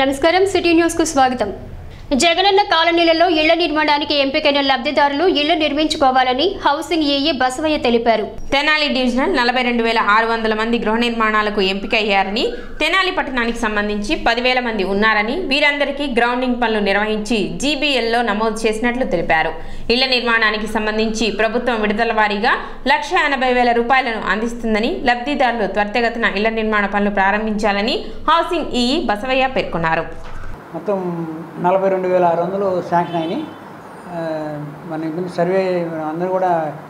నమస్కారం city news కు స్వాగతం జగనన్న కాలనీలలో ఇళ్ల నిర్మాణానికి ఎంపికైన లబ్ధిదారులు ఇళ్లు నిర్మించుకోవాలని హౌసింగ్ ఏఈ బసవయ్య తెలిపారు తెనాలి డివిజనల్ నలభై రెండు వేల ఆరు వందల మంది గృహ నిర్మాణాలకు ఎంపికయ్యారని తెనాలి పట్టణానికి సంబంధించి పదివేల మంది ఉన్నారని వీరందరికీ గ్రౌండింగ్ పనులు నిర్వహించి జీబీఎల్లో నమోదు చేసినట్లు తెలిపారు ఇళ్ల నిర్మాణానికి సంబంధించి ప్రభుత్వం విడుదల వారీగా లక్ష ఎనభై వేల రూపాయలను అందిస్తుందని లబ్ధిదారులు త్వరితగతిన ఇళ్ల నిర్మాణ పనులు ప్రారంభించాలని హౌసింగ్ ఈఈ బసవయ్య పేర్కొన్నారు మొత్తం నలభై రెండు వేల ఆరు వందలు శాంక్షన్ అయినాయి ఆ, మన ఇప్పుడు సర్వే అందరూ కూడా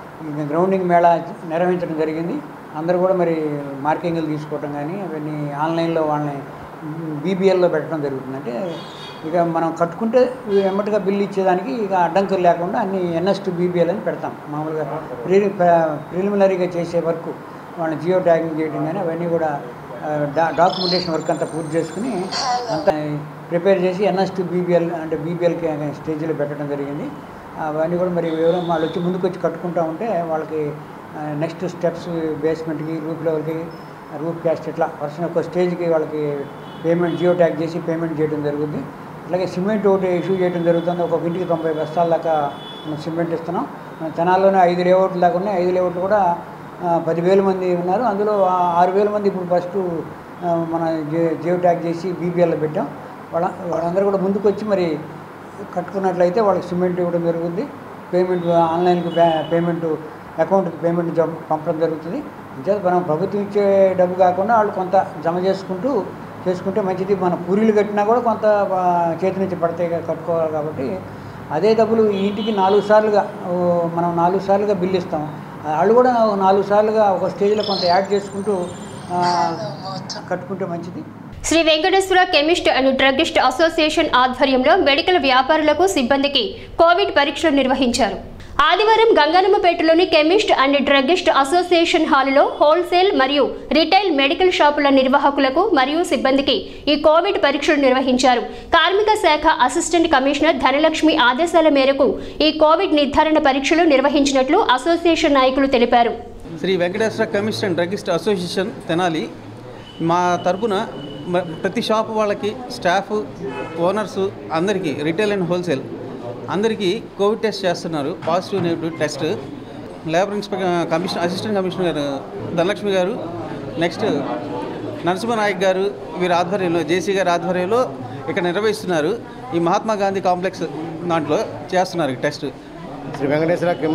ఈ గ్రౌండింగ్ మేళా నిర్వహించడం జరిగింది అందరూ కూడా మరి మార్కింగ్లు తీసుకోవటం కానీ అవన్నీ ఆన్లైన్లో వాళ్ళని బీబీఎల్లో పెట్టడం జరుగుతుంది అంటే ఇక మనం కట్టుకుంటే వెంబటిగా బిల్లు ఇచ్చేదానికి ఇక అడ్డంకులు లేకుండా అన్ని ఎన్ఎస్ టు బీబీఎల్ అని పెడతాం మామూలుగా ప్రీ ప్రిలిమినరీగా చేసే వరకు వాళ్ళని జియో ట్యాగింగ్ చేయడం కానీ అవన్నీ కూడా ఆ, డా డాక్యుమెంటేషన్ వర్క్ అంతా పూర్తి చేసుకుని అంతా ప్రిపేర్ చేసి ఎన్ఎస్ టు బీబీఎల్ అంటే బీబీఎల్కి స్టేజ్లో పెట్టడం జరిగింది అవన్నీ కూడా మరి వివరం వాళ్ళు వచ్చి ముందుకు వచ్చి కట్టుకుంటా ఉంటే వాళ్ళకి నెక్స్ట్ స్టెప్స్ బేస్మెంట్కి రూఫ్ లెవెల్కి రూఫ్ క్యాస్ట్ ఇట్లా వర్షన్ ఒక స్టేజ్కి వాళ్ళకి పేమెంట్ జియో ట్యాగ్ చేసి పేమెంట్ చేయడం జరుగుతుంది అలాగే సిమెంట్ ఒకటి ఇష్యూ చేయడం జరుగుతుంది ఒక్కొక్క ఇంటికి తొంభై బస్తాల దాకా మనం సిమెంట్ ఇస్తున్నాం మన తెనాల్లోనే ఐదు లేఅవుట్లు దాకా ఉన్నాయి ఐదు లేఅవుట్లు కూడా ఆ, పదివేల మంది ఉన్నారు అందులో ఆ ఆరు వేల మంది ఇప్పుడు ఫస్ట్ ఆ, మన జే జియో ట్యాగ్ చేసి బీబీఎల్లో పెట్టాం వాళ్ళ వాళ్ళందరూ కూడా ముందుకు వచ్చి మరి కట్టుకున్నట్లయితే వాళ్ళకి సిమెంట్ ఇవ్వడం జరుగుతుంది పేమెంట్ ఆన్లైన్కి పేమెంట్ అకౌంట్కి పేమెంట్ జమ పంపడం జరుగుతుంది అంతే మనం ప్రభుత్వం ఇచ్చే డబ్బు కాకుండా వాళ్ళు కొంత జమ చేసుకుంటూ చేసుకుంటే మంచిది మన పూరీలు కట్టినా కూడా కొంత ఆ, చేతి నుంచి పడతాయి కదా, కట్టుకోవాలి కాబట్టి అదే డబ్బులు ఈ ఇంటికి నాలుగు సార్లుగా ఓ, మనం నాలుగు సార్లుగా బిల్లు ఇస్తాం వాళ్ళు కూడా నాలుగు సార్లుగా ఒక స్టేజ్లో కొంత యాడ్ చేసుకుంటూ ఆ, కట్టుకుంటే మంచిది Shri Venkateswara chemist and druggist association ఆధ్వర్యంలో మెడికల్ వ్యాపారులకు సిబ్బందికి కోవిడ్ పరీక్షలు నిర్వహించారు ఆదివారం గంగానమ్మపేటలోని కెమిస్ట్ అండ్ డ్రగిస్ట్ అసోసియేషన్ హాలులో హోల్సేల్ మరియు రిటైల్ మెడికల్ షాపుల నిర్వాహకులకు మరియు సిబ్బందికి ఈ కోవిడ్ పరీక్షలు నిర్వహించారు కార్మిక శాఖ అసిస్టెంట్ కమిషనర్ ధనలక్ష్మి ఆదేశాల మేరకు ఈ కోవిడ్ నిర్ధారణ పరీక్షలు నిర్వహించినట్లు అసోసియేషన్ నాయకులు తెలిపారు Shri Venkateswara chemist and druggist association Tenali మా తరపున మ- ప్రతి షాప్ వాళ్ళకి స్టాఫ్ ఓనర్స్ అందరికీ రిటైల్ అండ్ హోల్సేల్ అందరికీ కోవిడ్ టెస్ట్ చేస్తున్నారు positive negative test labour inspector commission assistant commissioner గారు ధనలక్ష్మి గారు నెక్స్ట్ నరసింహనాయక్ గారు వీరి ఆధ్వర్యంలో జేసీ గారి ఆధ్వర్యంలో ఇక్కడ నిర్వహిస్తున్నారు ఈ మహాత్మా గాంధీ కాంప్లెక్స్ దాంట్లో చేస్తున్నారు ఈ test Shri Venkateswara chem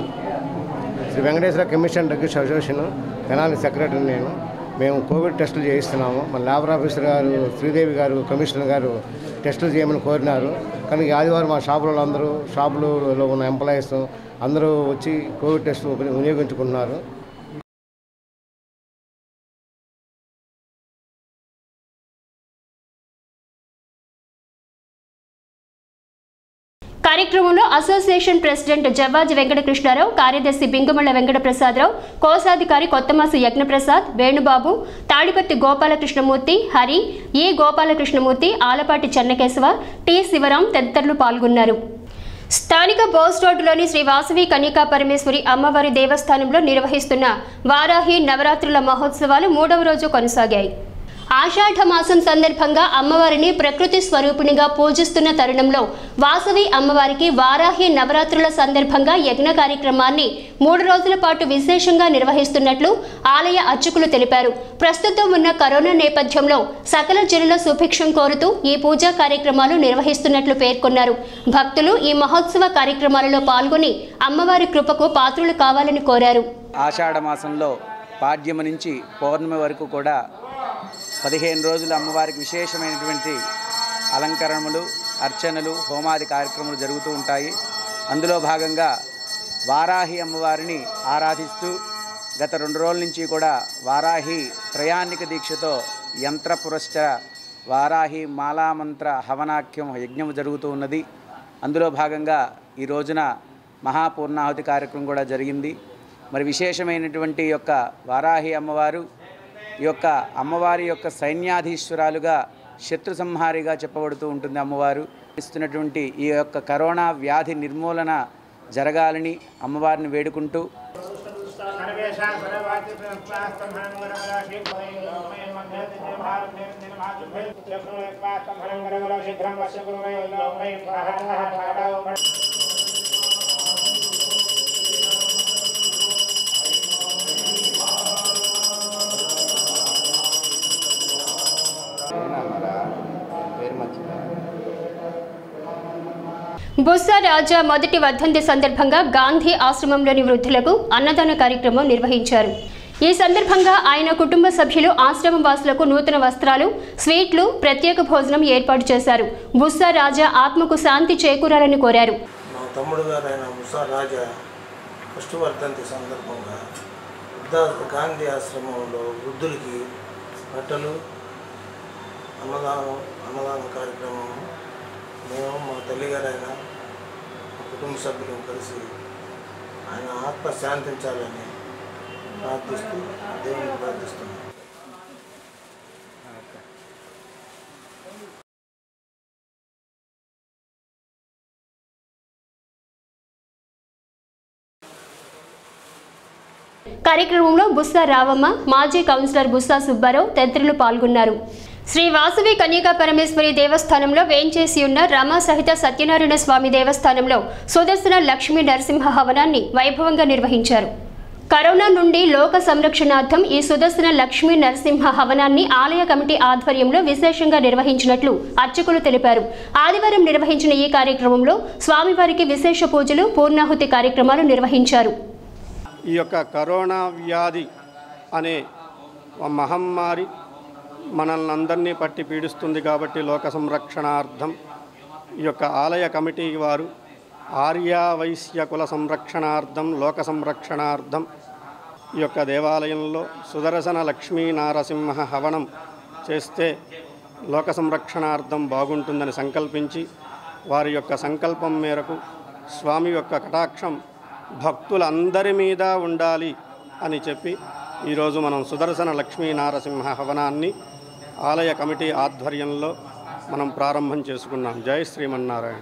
Shri Venkateswara commission drug association Tenali secretary నేను మేము కోవిడ్ టెస్టులు చేయిస్తున్నాము మన లేబర్ ఆఫీసర్ గారు శ్రీదేవి గారు కమిషనర్ గారు టెస్టులు చేయమని కోరినారు కానీ ఈ ఆదివారం మా షాపులలో అందరూ షాపులలో ఉన్న ఎంప్లాయీస్ అందరూ వచ్చి కోవిడ్ టెస్ట్ వినియోగించుకుంటున్నారు కార్యక్రమంలో అసోసియేషన్ ప్రెసిడెంట్ జవాజి వెంకటకృష్ణారావు కార్యదర్శి బింగమళ్ళ వెంకటప్రసాదరావు కోశాధికారి కొత్తమాసు యజ్ఞప్రసాద్ వేణుబాబు తాడిపత్తి గోపాలకృష్ణమూర్తి హరి ఈ గోపాలకృష్ణమూర్తి ఆలపాటి చెన్నకేశవ టి శివరాం తదితరులు పాల్గొన్నారు స్థానిక బోస్ రోడ్డులోని శ్రీ వాసవి కన్యకా పరమేశ్వరి అమ్మవారి దేవస్థానంలో నిర్వహిస్తున్న వారాహి నవరాత్రుల మహోత్సవాలు మూడవ రోజు కొనసాగాయి ఆషాఢ మాసం సందర్భంగా అమ్మవారిని ప్రకృతి స్వరూపిణిగా పూజిస్తున్న తరుణంలో వాసవి అమ్మవారికి వారాహి నవరాత్రుల సందర్భంగా యజ్ఞ కార్యక్రమాన్ని మూడు రోజుల పాటు విశేషంగా నిర్వహిస్తున్నట్లు ఆలయ అర్చకులు తెలిపారు ప్రస్తుతం ఉన్న కరోనా నేపథ్యంలో సకల జనుల సుభిక్షం కోరుతూ ఈ పూజా కార్యక్రమాలు నిర్వహిస్తున్నట్లు పేర్కొన్నారు భక్తులు ఈ మహోత్సవ కార్యక్రమాలలో పాల్గొని అమ్మవారి కృపకు పాత్రులు కావాలని కోరారు ఆషాఢ మాసంలో పాడ్యము నుంచి పౌర్ణమి వరకు కూడా పదిహేను రోజులు అమ్మవారికి విశేషమైనటువంటి అలంకరణలు అర్చనలు హోమాది కార్యక్రమాలు జరుగుతూ ఉంటాయి అందులో భాగంగా వారాహి అమ్మవారిని ఆరాధిస్తూ గత రెండు రోజుల నుంచి కూడా వారాహి త్రయాణిక దీక్షతో యంత్ర పురశ్చ వారాహి మాలామంత్ర హవనాఖ్యం యజ్ఞం జరుగుతూ ఉన్నది అందులో భాగంగా ఈ రోజున మహాపూర్ణాహుతి కార్యక్రమం కూడా జరిగింది మరి విశేషమైనటువంటి ఈ యొక్క వారాహి అమ్మవారు ఈ యొక్క అమ్మవారి యొక్క సైన్యాధీశ్వరాలుగా శత్రు సంహారిగా చెప్పబడుతూ ఉంటుంది అమ్మవారు ఇస్తున్నటువంటి ఈ యొక్క కరోనా వ్యాధి నిర్మూలన జరగాలని అమ్మవారిని వేడుకుంటూ బుస్సా రాజా మొదటి వర్ధంతి సందర్భంగా గాంధీ ఆశ్రమంలోని వృద్ధులకు అన్నదాన కార్యక్రమం నిర్వహించారు ఈ సందర్భంగా ఆయన కుటుంబ సభ్యులు ఆశ్రమం వాసులకు నూతన వస్త్రాలు స్వీట్లు ప్రత్యేక భోజనం ఏర్పాటు చేశారు బుస్సా రాజా ఆత్మకు శాంతి చేకూరాలని కోరారు మా తమ్ముడు గారైన ముసా రాజా ఫస్ట్ వర్ధంతి సందర్భంగా వృద్ధా గాంధీ ఆశ్రమంలో వృద్ధులకి బట్టలు అన్నదానం అన్నదాన కార్యక్రమం మేము మా తల్లిగారైన మా కుటుంబ సభ్యులు కలిసి ఆయన ఆత్మ శాంతించాలని ప్రార్థిస్తూ దేవుని ప్రార్థిస్తున్నాం కార్యక్రమంలో బుస్సా రావమ్మ మాజీ కౌన్సిలర్ బుస్సా సుబ్బారావు తదితరులు పాల్గొన్నారు శ్రీ వాసవి కన్యకా పరమేశ్వరి దేవస్థానంలో వేంచేసి ఉన్న రమ సహిత సత్యనారాయణ స్వామి దేవస్థానంలో సుదర్శన లక్ష్మీ నరసింహ హవనాన్ని వైభవంగా నిర్వహించారు కరోనా నుండి లోక సంరక్షణార్థం ఈ సుదర్శన లక్ష్మీ నరసింహ హవనాన్ని ఆలయ కమిటీ ఆధ్వర్యంలో విశేషంగా నిర్వహించినట్లు అర్చకులు తెలిపారు ఆదివారం నిర్వహించిన ఈ కార్యక్రమంలో స్వామివారికి విశేష పూజలు పూర్ణాహుతి కార్యక్రమాలు నిర్వహించారు ఈ యొక్క కరోనా వ్యాధి అనే ఒక మహమ్మారి మనల్ని అందరినీ పట్టి పీడిస్తుంది కాబట్టి లోక సంరక్షణార్థం ఈ యొక్క ఆలయ కమిటీ వారు ఆర్య వైశ్య కుల సంరక్షణార్థం లోక సంరక్షణార్థం ఈ యొక్క దేవాలయంలో సుదర్శన లక్ష్మీ నారసింహ హవనం చేస్తే లోక సంరక్షణార్థం బాగుంటుందని సంకల్పించి వారి యొక్క సంకల్పం మేరకు స్వామి యొక్క కటాక్షం భక్తులందరి మీద ఉండాలి అని చెప్పి ఈరోజు మనం సుదర్శన లక్ష్మీ నారసింహ హవనాన్ని ఆలయ కమిటీ ఆధ్వర్యంలో మనం ప్రారంభం చేసుకున్నాం జై శ్రీమన్నారాయణ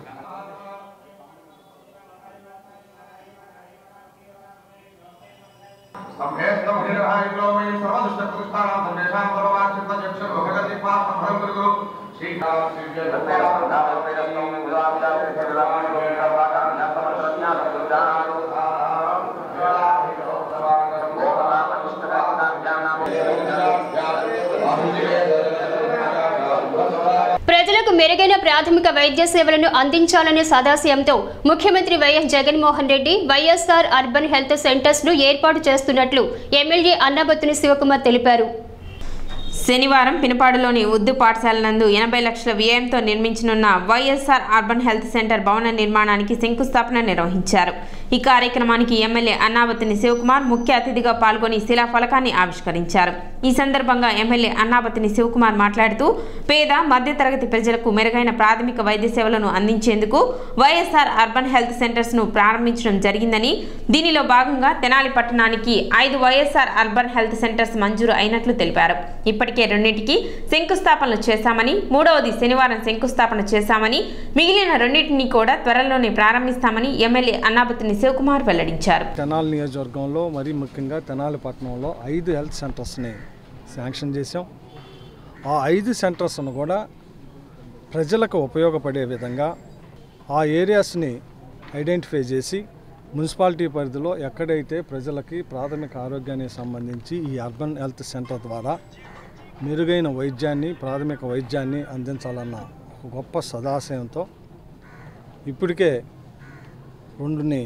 ప్రజలకు మెరుగైన ప్రాథమిక వైద్య సేవలను అందించాలనే సదాశయంతో ముఖ్యమంత్రి YS Jaganmohan Reddy YSR urban health centres ను ఏర్పాటు చేస్తున్నట్లు ఎమ్మెల్యే అన్నబత్తుని శివకుమార్ తెలిపారు శనివారం పినపాడులోని ఉర్దూ పాఠశాల నందు ఎనభై లక్షల వ్యయంతో నిర్మించనున్న వైఎస్ఆర్ అర్బన్ హెల్త్ సెంటర్ భవన నిర్మాణానికి శంకుస్థాపన నిర్వహించారు ఈ కార్యక్రమానికి ఎమ్మెల్యే అన్నావతిని శివకుమార్ ముఖ్య అతిథిగా పాల్గొని శిలా ఫలకాన్ని ఆవిష్కరించారు ఈ సందర్భంగా ఎమ్మెల్యే అన్నావతిని శివకుమార్ మాట్లాడుతూ పేద మధ్యతరగతి ప్రజలకు మెరుగైన ప్రాథమిక వైద్య సేవలను అందించేందుకు వైఎస్ఆర్ అర్బన్ హెల్త్ సెంటర్స్ ను ప్రారంభించడం జరిగిందని దీనిలో భాగంగా తెనాలి పట్టణానికి ఐదు వైఎస్ఆర్ అర్బన్ హెల్త్ సెంటర్స్ మంజూరు అయినట్లు తెలిపారు ఇప్పటికే రెండింటికి శంకుస్థాపనలు చేశామని మూడవది శనివారం శంకుస్థాపన చేశామని మిగిలిన రెండింటిని కూడా త్వరలోనే ప్రారంభిస్తామని ఎమ్మెల్యే అన్నాబతిని శివకుమార్ వెల్లడించారు తెనాలి నియోజకవర్గంలో మరీ ముఖ్యంగా తెనాలి పట్టణంలో ఐదు హెల్త్ సెంటర్స్ని శాంక్షన్ చేసాం ఆ ఐదు సెంటర్స్ను కూడా ప్రజలకు ఉపయోగపడే విధంగా ఆ ఏరియాస్ని ఐడెంటిఫై చేసి మున్సిపాలిటీ పరిధిలో ఎక్కడైతే ప్రజలకి ప్రాథమిక ఆరోగ్యానికి సంబంధించి ఈ అర్బన్ హెల్త్ సెంటర్ ద్వారా మెరుగైన వైద్యాన్ని ప్రాథమిక వైద్యాన్ని అందించాలన్న ఒక గొప్ప సదాశయంతో ఇప్పటికే రెండుని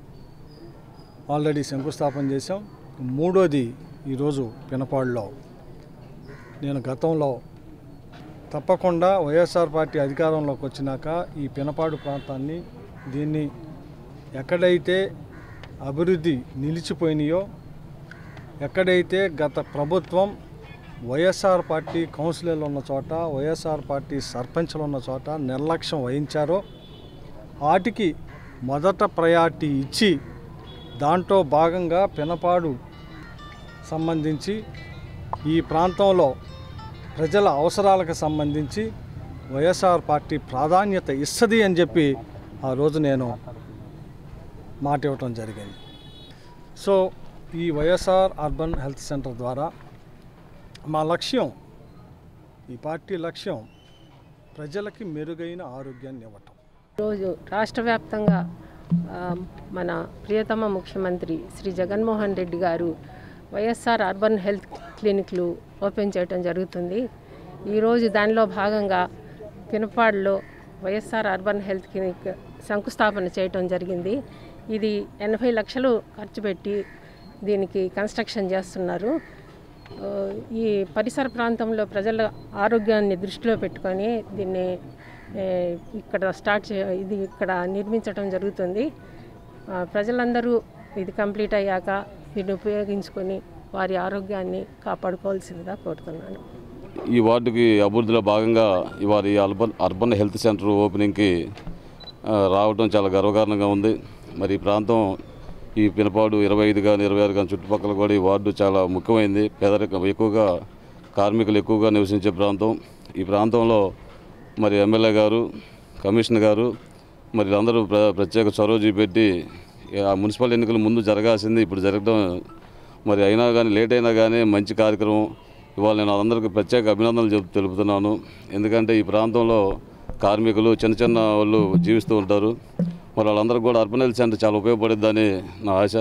ఆల్రెడీ శంకుస్థాపన చేశాం మూడోది ఈరోజు పినపాడులో నేను గతంలో తప్పకుండా వైఎస్ఆర్ పార్టీ అధికారంలోకి వచ్చినాక ఈ పినపాడు ప్రాంతాన్ని దీన్ని ఎక్కడైతే అభివృద్ధి నిలిచిపోయినాయో ఎక్కడైతే గత ప్రభుత్వం వైఎస్ఆర్ పార్టీ కౌన్సిలర్లు ఉన్న చోట వైఎస్ఆర్ పార్టీ సర్పంచ్లు ఉన్న చోట నిర్లక్ష్యం వహించారో వాటికి మొదట ప్రయారిటీ ఇచ్చి దాంట్లో భాగంగా పినపాడు సంబంధించి ఈ ప్రాంతంలో ప్రజల అవసరాలకు సంబంధించి వైఎస్ఆర్ పార్టీ ప్రాధాన్యత ఇస్తుంది అని చెప్పి ఆ రోజు నేను మాట ఇవ్వటం జరిగింది సో ఈ వైఎస్ఆర్ అర్బన్ హెల్త్ సెంటర్ ద్వారా మా లక్ష్యం ఈ పార్టీ లక్ష్యం ప్రజలకి మెరుగైన ఆరోగ్యాన్ని ఇవ్వటం రోజు రాష్ట్ర వ్యాప్తంగా ఆ, మన ప్రియతమ ముఖ్యమంత్రి శ్రీ జగన్మోహన్ రెడ్డి గారు వైఎస్ఆర్ అర్బన్ హెల్త్ క్లినిక్లు ఓపెన్ చేయడం జరుగుతుంది ఈరోజు దానిలో భాగంగా పినపాడులో వైఎస్ఆర్ అర్బన్ హెల్త్ క్లినిక్ శంకుస్థాపన చేయటం జరిగింది ఇది ఎనభై లక్షలు ఖర్చు పెట్టి దీనికి కన్స్ట్రక్షన్ చేస్తున్నారు ఆ, ఈ పరిసర ప్రాంతంలో ప్రజల ఆరోగ్యాన్ని దృష్టిలో పెట్టుకొని దీన్ని ఏ, ఇక్కడ స్టార్ట్ చే ఇది ఇక్కడ నిర్మించడం జరుగుతుంది ఆ, ప్రజలందరూ ఇది కంప్లీట్ అయ్యాక దీన్ని ఉపయోగించుకొని వారి ఆరోగ్యాన్ని కాపాడుకోవాల్సిందిగా కోరుతున్నాను ఈ వార్డుకి అభివృద్ధిలో భాగంగా ఇవాళ ఈ అర్బన్ అర్బన్ హెల్త్ సెంటర్ ఓపెనింగ్కి ఆ, రావడం చాలా గర్వకారణంగా ఉంది మరి ఈ ప్రాంతం ఈ పినపాడు ఇరవై ఐదు కానీ ఇరవై ఆరు కానీ చుట్టుపక్కల కూడా ఈ వార్డు చాలా ముఖ్యమైనది పేదరికం ఎక్కువగా కార్మికులు ఎక్కువగా నివసించే ప్రాంతం ఈ ప్రాంతంలో మరి ఎమ్మెల్యే గారు కమిషనర్ గారు మరి అందరూ ప్ర ప్రత్యేక చొరవ చూపెట్టి ఆ మున్సిపల్ ఎన్నికలు ముందు జరగాల్సింది ఇప్పుడు జరగడం మరి అయినా కానీ లేట్ అయినా కానీ మంచి కార్యక్రమం ఇవాళ నేను అందరికీ ప్రత్యేక అభినందనలు చెప్ తెలుపుతున్నాను ఎందుకంటే ఈ ప్రాంతంలో కార్మికులు చిన్న చిన్న వాళ్ళు జీవిస్తూ ఉంటారు మరి వాళ్ళందరికీ కూడా అర్బన్ హెల్త్ సెంటర్ చాలా ఉపయోగపడుద్దని నా ఆశ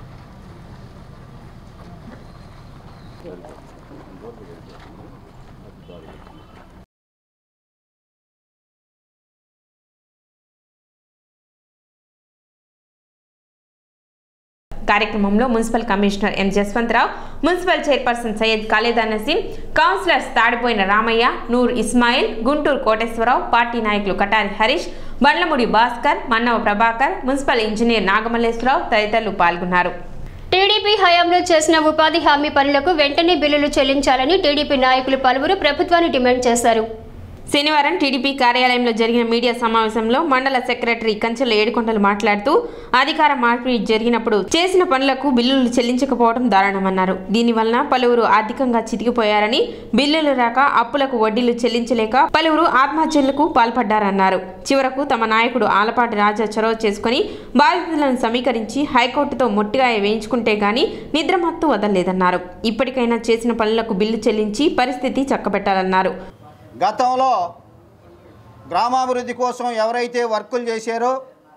కార్యక్రమంలో municipal commissioner M Jaswantharao municipal chairperson Syed Khalida Naseem councillors తాడిపోయిన రామయ్య నూర్ ఇస్మాయిల్ గుంటూరు కోటేశ్వరరావు పార్టీ నాయకులు కటారి హరీష్ బండ్లముడి భాస్కర్ మన్నవ ప్రభాకర్ మున్సిపల్ ఇంజనీర్ నాగమల్లేశ్వరరావు తదితరులు పాల్గొన్నారు టీడీపీ హయాంలో చేసిన ఉపాధి హామీ పనులకు వెంటనే బిల్లులు చెల్లించాలని టీడీపీ నాయకులు పలువురు ప్రభుత్వాన్ని డిమాండ్ చేశారు శనివారం టీడీపీ కార్యాలయంలో జరిగిన మీడియా సమావేశంలో మండల సెక్రటరీ కంచెల ఏడుకొండలు మాట్లాడుతూ అధికార మార్పిడి జరిగినప్పుడు చేసిన పనులకు బిల్లులు చెల్లించకపోవడం దారుణమన్నారు దీనివలన పలువురు ఆర్థికంగా చితికిపోయారని బిల్లులు రాక అప్పులకు వడ్డీలు చెల్లించలేక పలువురు ఆత్మహత్యలకు పాల్పడ్డారన్నారు చివరకు తమ నాయకుడు ఆలపాటి రాజా చొరవ చేసుకుని బాధితులను సమీకరించి హైకోర్టుతో మొట్టిగా వేయించుకుంటే గాని నిద్రమత్తు వదలలేదన్నారు ఇప్పటికైనా చేసిన పనులకు బిల్లు చెల్లించి పరిస్థితి చక్కబెట్టాలన్నారు గతంలో గ్రామాభివృద్ధి కోసం ఎవరైతే వర్కులు చేశారో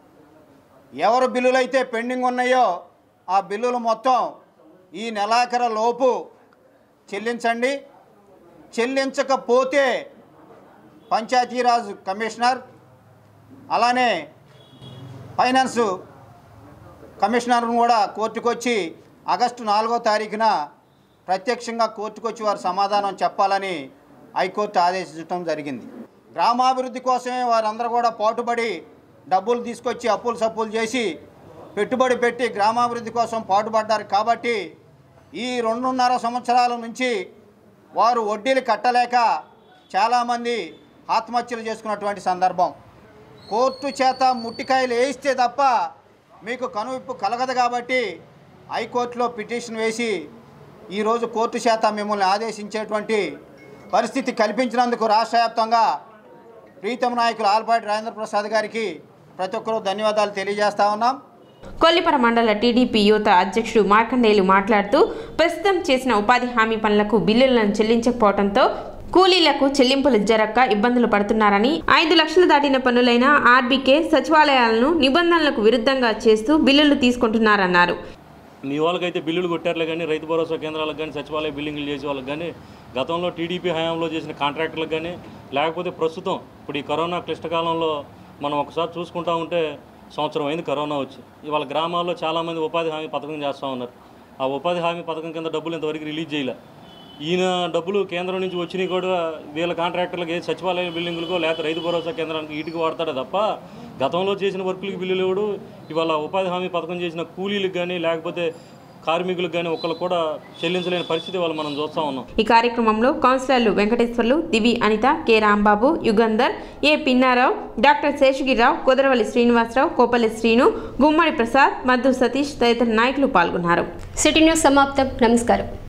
ఎవరు బిల్లులైతే పెండింగ్ ఉన్నాయో ఆ బిల్లులు మొత్తం ఈ నెలాఖరు లోపు చెల్లించండి చెల్లించకపోతే పంచాయతీరాజ్ కమిషనర్ అలానే ఫైనాన్స్ కమిషనర్ను కూడా కోర్టుకు వచ్చి ఆగస్టు నాలుగో తారీఖున ప్రత్యక్షంగా కోర్టుకు వచ్చి వారు సమాధానం చెప్పాలని హైకోర్టు ఆదేశించడం జరిగింది గ్రామాభివృద్ధి కోసమే వారందరూ కూడా పాటుపడి డబ్బులు తీసుకొచ్చి అప్పులు సప్పులు చేసి పెట్టుబడి పెట్టి గ్రామాభివృద్ధి కోసం పాటుపడ్డారు కాబట్టి ఈ రెండున్నర సంవత్సరాల నుంచి వారు వడ్డీలు కట్టలేక చాలామంది ఆత్మహత్యలు చేసుకున్నటువంటి సందర్భం కోర్టు చేత ముట్టికాయలు వేయిస్తే తప్ప మీకు కనువిప్పు కలగదు కాబట్టి హైకోర్టులో పిటిషన్ వేసి ఈరోజు కోర్టు చేత మిమ్మల్ని ఆదేశించేటువంటి పరిస్థితి కల్పించినందుకు రాష్ట్ర వ్యాప్తంగా ప్రీతం నాయకులు ఆల్పాటి రాజేంద్ర ప్రసాద్ గారికి ప్రతి ఒక్కరూ ధన్యవాదాలు తెలియజేస్తా ఉన్నాం కొల్లిపర మండల టీడీపీ యువత అధ్యక్షుడు మార్కండేయులు మాట్లాడుతూ ప్రస్తుతం చేసిన ఉపాధి హామీ పనులకు బిల్లులను చెల్లించకపోవడంతో కూలీలకు చెల్లింపులు జరగక ఇబ్బందులు పడుతున్నారని ఐదు లక్షలు దాటిన పనులైన ఆర్బీకే సచివాలయాలను నిబంధనలకు విరుద్ధంగా చేస్తూ బిల్లులు తీసుకుంటున్నారన్నారు మీ వాళ్ళకైతే బిల్లులు కొట్టారులే కానీ రైతు భరోసా కేంద్రాలకు కానీ సచివాలయ బిల్లింగ్లు చేసే వాళ్ళకి కానీ గతంలో టీడీపీ హయాంలో చేసిన కాంట్రాక్టులకు కానీ లేకపోతే ప్రస్తుతం ఇప్పుడు ఈ కరోనా క్లిష్టకాలంలో మనం ఒకసారి చూసుకుంటా ఉంటే సంవత్సరం అయింది కరోనా వచ్చి ఇవాళ గ్రామాల్లో చాలామంది ఉపాధి హామీ పథకం చేస్తూ ఉన్నారు ఆ ఉపాధి హామీ పథకం కింద డబ్బులు ఇంతవరకు రిలీజ్ చేయలే ఈయన డబ్బులు కేంద్రం నుంచి వచ్చినాయి కూడా వీళ్ళ కాంట్రాక్టర్లకి సచివాలయ బిల్డింగులకో లేకపోతే రైతు భరోసా కేంద్రానికి వీటికి వాడతాడే తప్ప గతంలో చేసిన వర్కులకి బిల్లులు ఇవ్వడు ఇవాళ ఉపాధి హామీ పథకం చేసిన కూలీలకు కానీ లేకపోతే కార్మికులకు కానీ ఒకళ్ళు కూడా చెల్లించలేని పరిస్థితి వాళ్ళు మనం చూస్తూ ఉన్నాం ఈ కార్యక్రమంలో కౌన్సిలర్లు Venkateswarlu Divi Anitha K Rambabu Yugandhar A Pinnarao doctor Seshagirirao Kudaravalli Srinivasarao Kopalli Srinu Gummadi Prasad Madhu Satish తదితర నాయకులు పాల్గొన్నారు సిటీ న్యూస్ సమాప్తం నమస్కారం